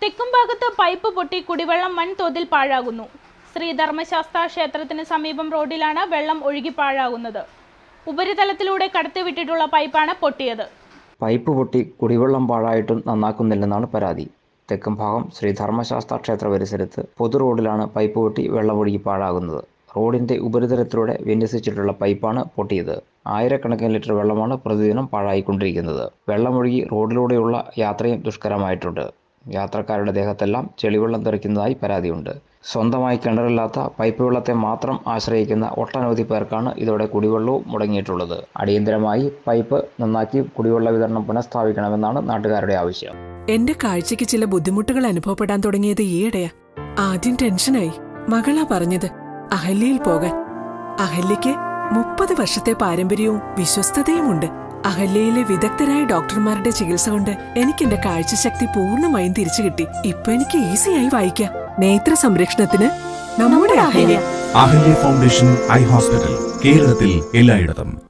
തെക്കുംഭാഗത്ത് pipe പൊട്ടി കുടിവെള്ളം വൻതോതിൽ പാഴാകുന്നു ശ്രീധർമ്മശാസ്ത്ര ക്ഷേത്രത്തിന് സമീപം റോഡിലാണ് വെള്ളം ഒഴുകി പാഴാകുന്നത് ഉപരിതലത്തിലൂടെ കടത്തിവിട്ടിട്ടുള്ള പൈപ്പാണ് പൊട്ടിയത് പൈപ്പ് പൊട്ടി കുടിവെള്ളം പാഴായിട്ടും നന്നാക്കുന്നില്ലെന്നാണ് പരാതി തെക്കും ഭാഗം ശ്രീ ധർമ്മശാസ്ത്ര ക്ഷേത്ര പരിസരത്ത് പൊതു റോഡിലാണ് പൈപ്പ് പൊട്ടി വെള്ളമൊഴുകി പാഴാകുന്നത് റോഡിന്റെ ഉപരിതലത്തിലൂടെ വിന്യസിച്ചിട്ടുള്ള പൈപ്പാണ് പൊട്ടിയത് ആയിരക്കണക്കിന് ലിറ്റർ വെള്ളമാണ് പ്രതിദിനം പാഴായിക്കൊണ്ടിരിക്കുന്നത് വെള്ളമൊഴുകി റോഡിലൂടെയുള്ള യാത്രയും ദുഷ്കരമായിട്ടുണ്ട് യാത്രക്കാരുടെ ദേഹത്തെല്ലാം ചെളിവെള്ളം തെറിക്കുന്നതായി പരാതിയുണ്ട് സ്വന്തമായി കിണറില്ലാത്ത പൈപ്പ് വെള്ളത്തെ മാത്രം ആശ്രയിക്കുന്ന ഒട്ടനവധി പേർക്കാണ് ഇതോടെ കുടിവെള്ളവും മുടങ്ങിയിട്ടുള്ളത് അടിയന്തരമായി പൈപ്പ് നന്നാക്കി കുടിവെള്ള വിതരണം പുനഃസ്ഥാപിക്കണമെന്നാണ് നാട്ടുകാരുടെ ആവശ്യം എന്റെ കാഴ്ചയ്ക്ക് ചില ബുദ്ധിമുട്ടുകൾ അനുഭവപ്പെടാൻ തുടങ്ങിയത് ഈയിടെയാ ആദ്യം ടെൻഷനായി മകളാ പറഞ്ഞത് അഹല്യയിൽ പോകാൻ അഹല്യയ്ക്ക് മുപ്പത് വർഷത്തെ പാരമ്പര്യവും വിശ്വസ്തതയുമുണ്ട് അഹല്യയിലെ വിദഗ്ധരായ ഡോക്ടർമാരുടെ ചികിത്സ കൊണ്ട് എനിക്ക് എന്റെ കാഴ്ചശക്തി പൂർണ്ണമായും തിരിച്ചു കിട്ടി ഇപ്പൊ എനിക്ക് ഈസിയായി വായിക്കാം നേത്ര സംരക്ഷണത്തിന് നമ്മുടെ Ahalya Ahalya Foundation Eye Hospital കേരളത്തിൽ എല്ലായിടത്തും